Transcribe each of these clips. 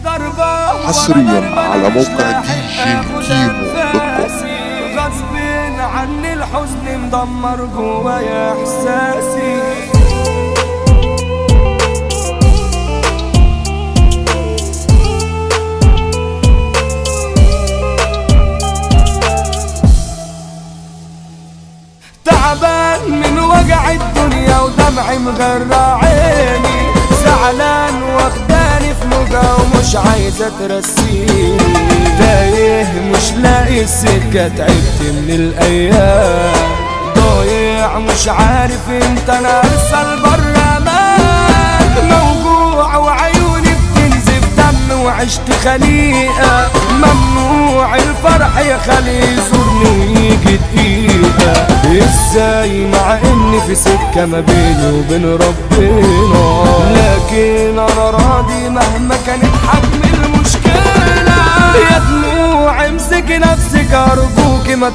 ضربة حصريا على موقع دي جي كيمو دوت كوم غصب عني الحزن مدمر جوايا احساسي تعبان من وجع الدنيا ودمعي مغرى عيني زعلان واخداني في موجة ومش عايزة ترسيني تايه مش لاقي السكة تعبت من الأيام ضايع مش عارف انت انا ارسل برا امان موجوع وعيوني بتنزف دم وعشت خليقة ممنوع الفرح يا خلي يزورني ويجي دقيقة ازاي مع اني في سكة ما بيني وبين ربنا لكن انا راضي مهما كانت حجم المشكلة يا دموع امسك نفسك ارجوك ما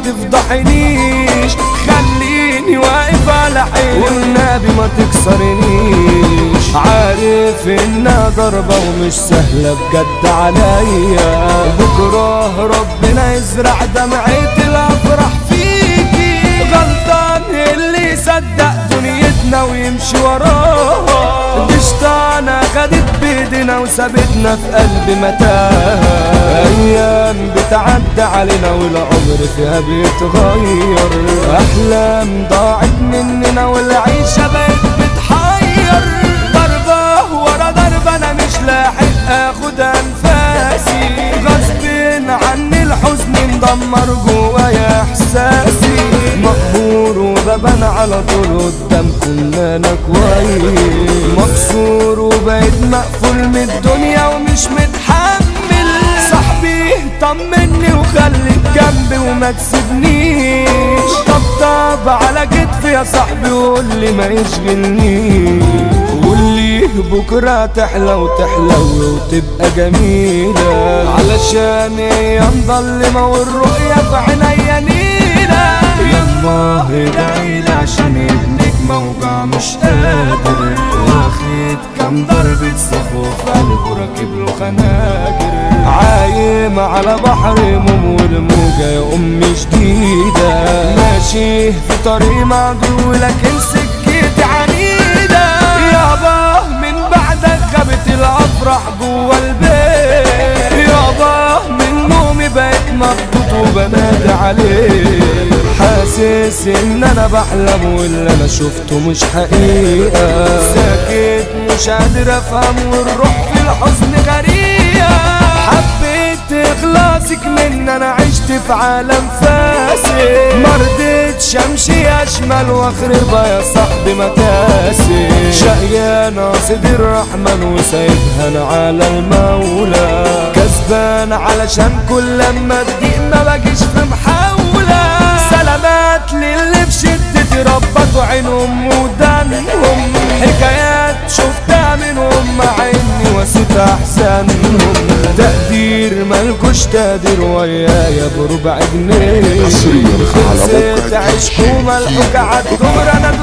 تفضحنيش خليني واقف على حيلي والنبي ما تكسرنيش عارف انها ضربة ومش سهلة بجد عليا بكره ربنا يزرع دمعة الافراح فيكي غلطان اللي صدق دنيتنا ويمشي وراها دي شطانة خدت بيدنا وسابتنا في قلب متاهة ايام بتعدي علينا والعمر فيها بيتغير احلام ضاعت مننا والعيشة بقت بتحير ضربة ورا ضربة انا مش لاحق اخد انفاسي غصب عني الحزن مدمر جوايا احساسي مقهور وببان على طول قدامكم ان انا كويس مكسور وبقيت مقفول من الدنيا ومش متحمل صاحبي طمني وخليك جنبي وما تسيبنيش طبطب على كتفي يا صاحبي وقول لي ما يشغلنيش قول لي بكرة تحلى وتحلو وتبقى جميلة علشان هي مظلمة والرؤية في عينيا نيلة يما ادعيلي عشان ابنك موجع مش قادر واخد كام ضربة سيف وفي قلبه راكب له خناجر عايم على بحر هموم والموجة يا أمي شديدة ماشي في طريق معدول لكن سكتي عنيدة يابا من بعدك غابت الأفراح جوا البيت يابا من نومي بقيت مخبوط وبنادي عليك حاسس ان انا بحلم واللي انا شفته مش حقيقة ساكت مش قادر افهم والروح في الحزن غريقة حبيت اخلاصك من انا عشت في عالم فاسد مرضتش امشي اشمل واخربها يا صاحبي مكاسي شقيان قاصد الرحمن وسايبها انا على المولى كسبان علشان كل لما تضيق ما باجيش في محاولة سلامات للي في شدتي ربطوا عينهم ودانهم حكايات شفتها منهم مع اني وسيت احسنهم تقدير ملكوش تقدير ويايا بربع جنيه حصرياً على موقع خلصت دي عشق جي وملحوك كيمو عالدور انا